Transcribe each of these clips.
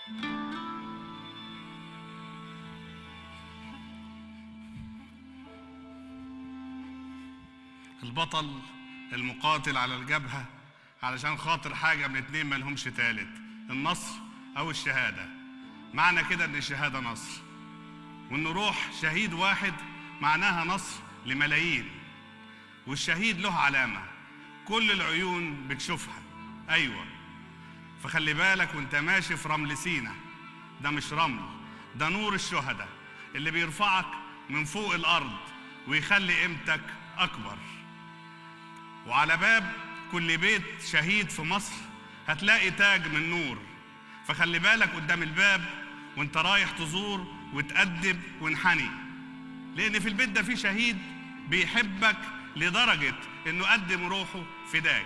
البطل المقاتل على الجبهة علشان خاطر حاجة من اتنين ملهمش تالت النصر أو الشهادة معنى كده إن الشهادة نصر وإن روح شهيد واحد معناها نصر لملايين والشهيد له علامة كل العيون بتشوفها أيوة فخلي بالك وانت ماشي في رمل سينا ده مش رمل ده نور الشهداء اللي بيرفعك من فوق الأرض ويخلي قيمتك أكبر وعلى باب كل بيت شهيد في مصر هتلاقي تاج من نور فخلي بالك قدام الباب وانت رايح تزور وتأدب وانحني لأن في البيت ده في شهيد بيحبك لدرجة إنه قدم روحه فداك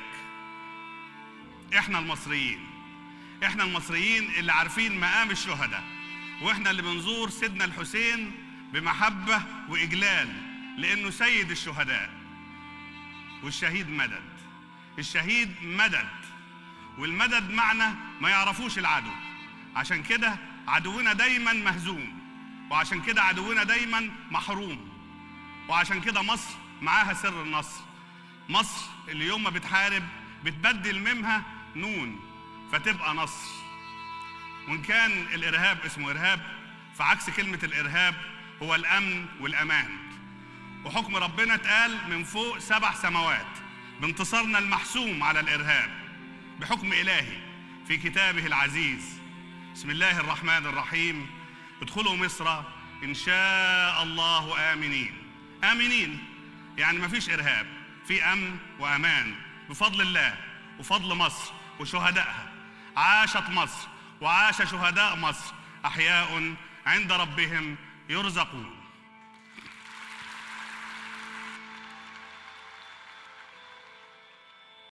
إحنا المصريين إحنا المصريين اللي عارفين مقام الشهداء وإحنا اللي بنزور سيدنا الحسين بمحبة وإجلال لأنه سيد الشهداء والشهيد مدد الشهيد مدد والمدد معنى ما يعرفوش العدو عشان كده عدونا دايما مهزوم وعشان كده عدونا دايما محروم وعشان كده مصر معاها سر النصر مصر اللي يوم ما بتحارب بتبدل ميمها نون فتبقى نصر وان كان الارهاب اسمه ارهاب فعكس كلمه الارهاب هو الامن والامان وحكم ربنا اتقال من فوق سبع سماوات بانتصارنا المحسوم على الارهاب بحكم الهي في كتابه العزيز بسم الله الرحمن الرحيم ادخلوا مصر ان شاء الله امنين امنين يعني ما فيش ارهاب في امن وامان بفضل الله وفضل مصر وشهدائها عاشت مصر وعاش شهداء مصر احياء عند ربهم يرزقون